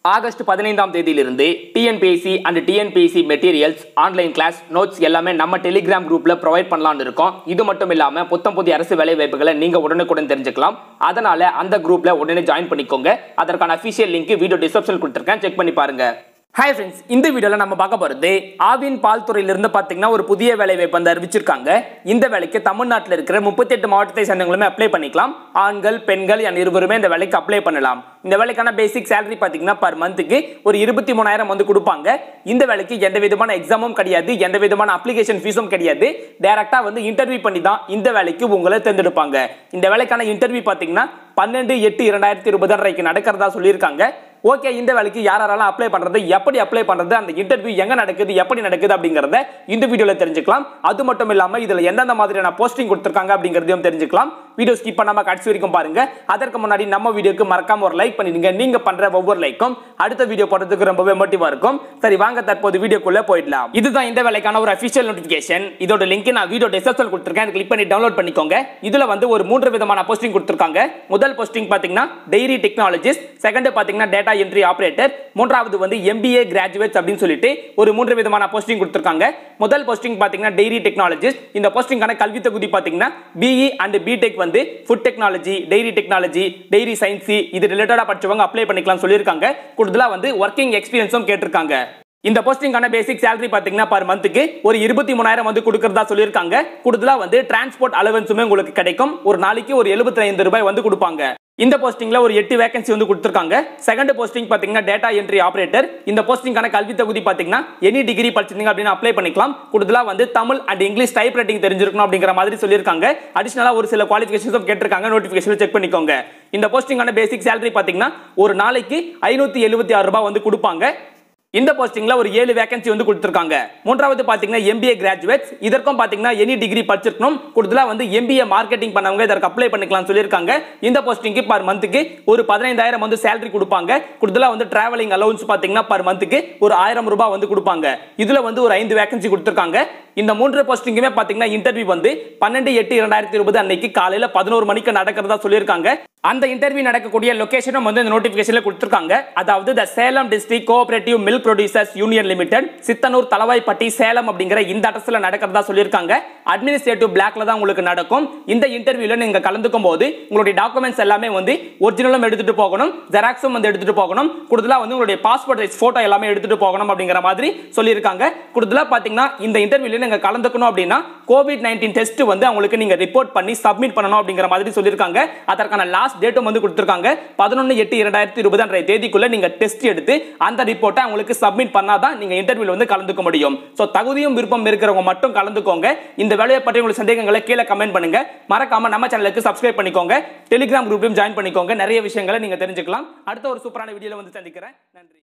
August பதினைந்தாம் தேதியிலிருந்து TNPSC and TNPSC materials online class notes எல்லாமே நம்ம டெலிகிராம் குரூப்ல ப்ரொவைட் பண்ணலாம்னு இருக்கோம் இது மட்டும் இல்லாம புத்தம் புதிய அரசு வேலை வாய்ப்புகளை நீங்க உடனுக்குடன் தெரிஞ்சுக்கலாம் அதனால அந்த குரூப்ல உடனே ஜாயின் பண்ணிக்கோங்க அதற்கான அஃபிஷியல் லிங்க் வீடியோ டிஸ்கிரிப்ஷன் கொடுத்துருக்கேன் செக் பண்ணி பாருங்க ஹாய் ஃப்ரெண்ட்ஸ் இந்த வீடியோவில் நம்ம பார்க்க போகிறது ஆவின் பால் துறையிலிருந்து பார்த்தீங்கன்னா ஒரு புதிய வேலை வாய்ப்பு வந்து அறிவிச்சிருக்காங்க இந்த வேலைக்கு தமிழ்நாட்டில் இருக்கிற முப்பத்தெட்டு மாவட்டத்தை சேர்ந்தவங்களுமே அப்ளை பண்ணிக்கலாம் ஆண்கள் பெண்கள் என் இருவருமே இந்த வேலைக்கு அப்ளை பண்ணலாம் இந்த வேலைக்கான பேசிக் சேலரி பார்த்தீங்கன்னா பர் மந்த்துக்கு ஒரு இருபத்தி மூணாயிரம் வந்து கொடுப்பாங்க இந்த வேலைக்கு எந்த விதமான எக்ஸாமும் கிடையாது எந்த விதமான அப்ளிகேஷன் ஃபீஸும் கிடையாது டேரெக்டாக வந்து இன்டர்வியூ பண்ணி தான் இந்த வேலைக்கு உங்களை தேர்ந்தெடுப்பாங்க இந்த வேலைக்கான இன்டர்வியூ பார்த்தீங்கன்னா பன்னெண்டு எட்டு இரண்டாயிரத்தி இருபது அன்றைக்கு நடக்கிறதா சொல்லியிருக்காங்க ஓகே இந்த வேலைக்கு யார் யாரெல்லாம் அப்ளை பண்றது எப்படி அப்ளை பண்றது அந்த இன்டர்வியூ எங்க நடக்குது எப்படி நடக்குது அப்படிங்கறத இந்த வீடியோல தெரிஞ்சுக்கலாம் அது மட்டும் இல்லாம இதுல எந்தெந்த மாதிரியான போஸ்டிங் கொடுத்துருக்காங்க அப்படிங்கறதையும் தெரிஞ்சுக்கலாம் வீடியோ ஸ்கிப் பண்ணாம கடைசி வரைக்கும் பாருங்க அதற்கு முன்னாடி நம்ம வீடியோக்கு மறக்காம ஒரு லைக் பண்ணிடுங்க நீங்க பண்ற ஒவ்வொரு லைக்கும் அடுத்த வீடியோ போடுறதுக்கு ரொம்பவே மோட்டிவா இருக்கும் சரி வாங்க தற்போது வீடியோக்குள்ள போயிடலாம் இதுதான் இந்த வேலைக்கான ஒரு அபிஷியல் நோட்டிபிகேஷன் இதோட லிங்க் நான் வீடியோ டிஸ்கிரிப்ஷன் கொடுத்துருக்கேன் கிளிக் பண்ணி டவுன்லோட் பண்ணிக்கோங்க இதுல வந்து ஒரு மூன்று விதமான போஸ்டிங் கொடுத்துருக்காங்க முதல் போஸ்டிங் பாத்தீங்கன்னா டெய்ரி டெக்னாலஜிஸ்ட் செகண்ட் பாத்தீங்கன்னா டேட்டா என்ட்ரி ஆபரேட்டர் மூன்றாவது வந்து எம்பிஏ கிராஜுவேட்ஸ் அப்படின்னு சொல்லிட்டு ஒரு மூன்று விதமான போஸ்டிங் கொடுத்துருக்காங்க முதல் போஸ்டிங் பாத்தீங்கன்னா டெய்ரி டெக்னாலஜிஸ்ட் இந்த போஸ்டிங்கான கல்வி தகுதி பாத்தீங்கன்னா பிஇ அண்ட் பிடெக் வந்து food technology dairy technology dairy science இது ரிலேட்டடா படிச்சவங்க அப்ளை பண்ணிக்கலாம் சொல்லியிருக்காங்க கூடுதலா வந்து ஒர்க்கிங் எக்ஸ்பீரியன்ஸும் கேட்டிருக்காங்க இந்த போஸ்டிங்கான பேசிக் சேலரி பாத்தீங்கன்னா பர் மந்த்துக்கு ஒரு இருபத்தி மூணாயிரம் வந்து கொடுக்கறதா சொல்லியிருக்காங்க கூடுதலா வந்து டிரான்ஸ்போர்ட் அலவன்ஸுமே உங்களுக்கு கிடைக்கும் ஒரு நாளைக்கு ஒரு எழுபத்தி ஐந்து ரூபாய் வந்து கொடுப்பாங்க இந்த போஸ்டிங்ல ஒரு எட்டு வேகன்சி வந்து கொடுத்துருக்காங்க செகண்ட் போஸ்டிங் பாத்தீங்கன்னா டேட்டா என்ட்ரி ஆபரேட்டர் இந்த போஸ்டிங்கான கல்வி தகுதி பாத்தீங்கன்னா எனி டிகிரி படிச்சிருந்தீங்க அப்படின்னு அப்ளை பண்ணிக்கலாம் கூடுதலா வந்து Tamil and English type writing தெரிஞ்சிருக்கணும் அப்படிங்கிற மாதிரி சொல்லியிருக்காங்க அடிஷனலா ஒரு சில குவாலிஃபிகேஷன்ஸும் கேட்டிருக்காங்க நோட்டிஃபிகேஷன் செக் பண்ணிக்கோங்க இந்த போஸ்டிங்கான பேசிக் சேலரி பாத்தீங்கன்னா ஒரு நாளைக்கு ஐநூத்தி எழுபத்தி ஆறு ரூபாய் வந்து கொடுப்பாங்க இந்த போஸ்டிங்ல ஒரு ஏழு வேகன்சி வந்து கொடுத்துருக்காங்க மூன்றாவது பாத்தீங்கன்னா எம்பிஏ கிராஜுவேட்ஸ் இதற்கும் பாத்தீங்கன்னா எனி டிகிரி படிச்சிருக்கணும் கூடுதலா வந்து எம்பிஏ மார்க்கெட்டிங் பண்ணவங்க இதற்கு அப்ளை பண்ணிக்கலாம் சொல்லியிருக்காங்க இந்த போஸ்டிங்க்கு பர் மந்த்துக்கு ஒரு பதினைந்தாயிரம் வந்து சேலரி கொடுப்பாங்க கூடுதலா வந்து டிராவலிங் அலவுன்ஸ் பாத்தீங்கன்னா பர் மந்த்துக்கு ஒரு ஆயிரம் ரூபாய் வந்து கொடுப்பாங்க இதுல வந்து ஒரு ஐந்து வேகன்சி கொடுத்துருக்காங்க இந்த மூன்று போஸ்டிங்குமே பாத்தீங்கன்னா இன்டர்வியூ வந்து பன்னெண்டு எட்டு இரண்டாயிரத்தி இருபது அன்னைக்கு காலையில பதினோரு மணிக்கு நடக்கிறதா சொல்லியிருக்காங்க அந்த இன்டர்வியூ நடக்கக்கூடிய லொகேஷனும் வந்து இந்த நோட்டிபிகேஷன்ல கொடுத்துருக்காங்க அதாவது the Salem district cooperative milk producers union limited Chithanur Thalavaipatti Salem அப்படிங்கிற இந்த அட்ரஸ்ல நடக்கிறதா சொல்லியிருக்காங்க அட்மினிஸ்ட்ரேட்டிவ் பிளாக்ல தான் உங்களுக்கு நடக்கும் இந்த இன்டர்வியூல நீங்க கலந்துக்கும் போது உங்களுடைய டாக்குமெண்ட்ஸ் எல்லாமே வந்து ஒரிஜினலும் எடுத்துட்டு போகணும் ஜெராக்ஸும் வந்து எடுத்துட்டு போகணும் கூடுதலா வந்து உங்களுடைய பாஸ்போர்ட் சைஸ் போட்டோ எல்லாமே எடுத்துட்டு போகணும் அப்படிங்கிற மாதிரி சொல்லியிருக்காங்க கூடுதலா பாத்தீங்கன்னா இந்த இன்டர்வியூல நீங்க கலந்துக்கணும் அப்படின்னா கோவிட் நைன்டீன் டெஸ்ட் வந்து அவங்களுக்கு நீங்க ரிப்போர்ட் பண்ணி சப்மிட் பண்ணணும் அப்படிங்கிற மாதிரி சொல்லியிருக்காங்க அதற்கான லாஸ்ட் டேட்டும் வந்து கொடுத்துருக்காங்க பதினொன்று எட்டு இரண்டாயிரத்தி இருபது அன்றைய தேதிக்குள்ள நீங்க டெஸ்ட் எடுத்து அந்த ரிப்போர்ட்டை அவங்களுக்கு சப்மிட் பண்ணாதான் நீங்க இன்டர்வியூல வந்து கலந்துக்க முடியும் ஸோ தகுதியும் விருப்பம் இருக்கிறவங்க மட்டும் கலந்துக்கோங்க இந்த வேலையை பற்றி உங்களுக்கு சந்தேகங்களை கீழே கமெண்ட் பண்ணுங்க மறக்காம நம்ம சேனலுக்கு சப்ஸ்கிரைப் பண்ணிக்கோங்க டெலிகிராம் குரூப்லையும் ஜாயின் பண்ணிக்கோங்க நிறைய விஷயங்களை நீங்க தெரிஞ்சுக்கலாம் அடுத்த ஒரு சூப்பரான வீடியோல வந்து சந்திக்கிறேன் நன்றி